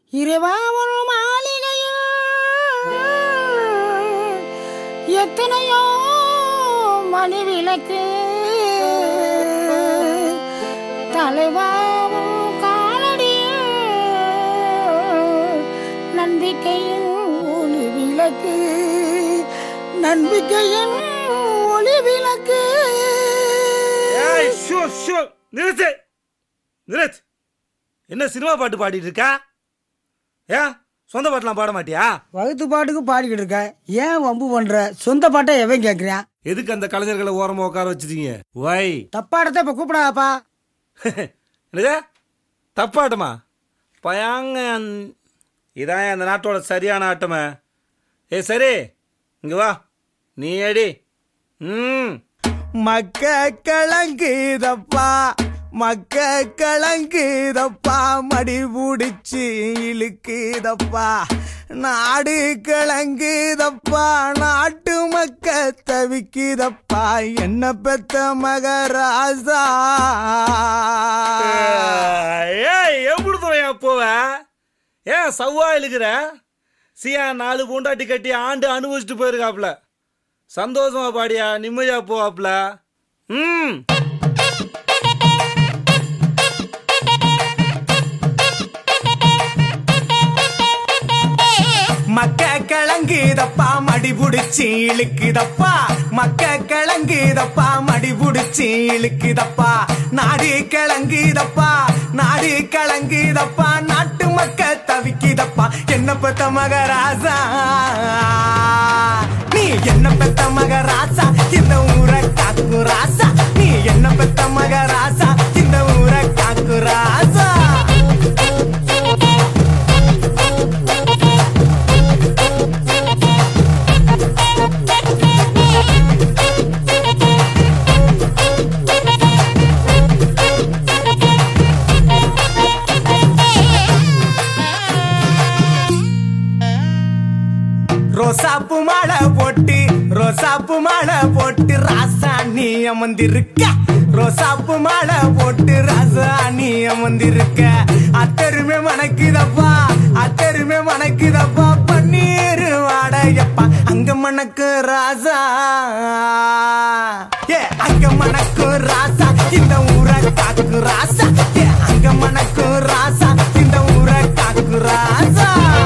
இறைவா ஒரு மாளிகையில் எத்தனையோ மணி விளக்கு தலைவாவும் காலடியில் நம்பிக்கையின் ஒளி விளக்கு நம்பிக்கையின் ஒளி விளக்கு ஏய் ஷோ ஷோ நிறுத்து நிறுத்து என்ன சினிமா பாட்டு பாடிட்டு இருக்கா ஏன் சொந்த பாட்டுலாம் பாட மாட்டியா வகுத்து பாட்டுக்கு பாடிக்கிட்டு இருக்க ஏன் வம்பு பண்ற சொந்த பாட்டை எவன் கேட்குறான் எதுக்கு அந்த கலைஞர்களை ஓரமா உட்கார வச்சிட்டீங்க வை தப்பாடத்தை இப்ப கூப்பிடாதாப்பா என்னது தப்பாட்டமா பயாங்க இதான் அந்த நாட்டோட சரியான ஆட்டமே ஏ சரி இங்க வா நீ அடி ம் மக்க கலங்குதப்பா மக்க கலங்குதப்பா மடி பிடிச்சி இழுக்குதப்பா நாடு கலங்குதப்பா நாட்டு மக்க தவிக்குதப்பா என்ன பெத்த மகராசா ஏய் எப்படி துறையா போவ ஏன் சவ்வா இழுக்கிற சியா நாலு பூண்டாட்டி கட்டி ஆண்டு அனுபவிச்சுட்டு போயிருக்காப்ல சந்தோஷமா பாடியா நிம்மதியா போவாப்ல ம் மக்க கலங்குதப்பா மடி புடிச்சு இழுக்குதப்பா மக்க கலங்குதப்பா மடி புடிச்சு இழுக்குதப்பா நாடு கலங்குதப்பா நாடு கலங்குதப்பா நாட்டு மக்க தவிக்குதப்பா என்ன பெத்த மகராசா நீ என்ன பெத்த மகராசா இந்த ஊரை காக்கு ராசா நீ என்ன பெத்த மகராசா இந்த ஊரை காக்கு ராசா ரோசாப்பு மாலை போட்டு ரோசாப்பு மாலை போட்டு ராசாணி அமர்ந்திருக்க ரோசாப்பு மாலை போட்டு ராசாணி அமர்ந்திருக்க அத்தருமே மணக்குதப்பா அத்தருமே மணக்குதப்பா பன்னீர் வாடையப்பா அங்க மணக்கு ராசா ஏ அங்க மணக்கு ராசா இந்த ஊரை காக்கு ராசா ஏ அங்க மணக்கு ராசா இந்த ஊரை காக்கு ராசா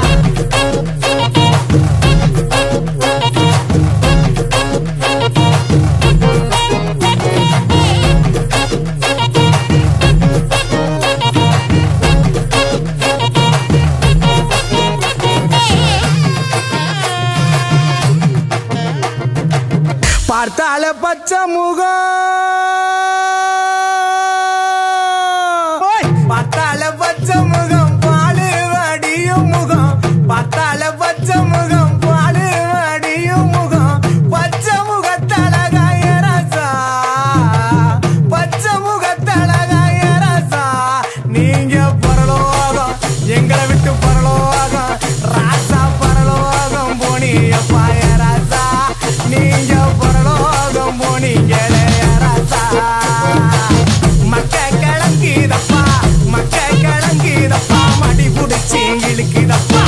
பார்த்தால பச்சை முகம் ஓய்! பார்த்தால பச்சை முகம் பாலு வடியும் முகம் பார்த்தால பச்சை முகம் பாலு வடியும் முகம் பச்சை முகத்தழகாய ரசா பச்சை முகத்தழகாய ரசா நீங்க பரலோகம் எங்களை விட்டு பரலோகம் ராசா பரலோகம் போனியப்பா ராசா நீங்க பரலோகம் போனீங்களே ராசா மக்க கிளங்கிதப்பா மக்க கிளங்கிதப்பா மடி புடிச்சு இழுக்குதப்பா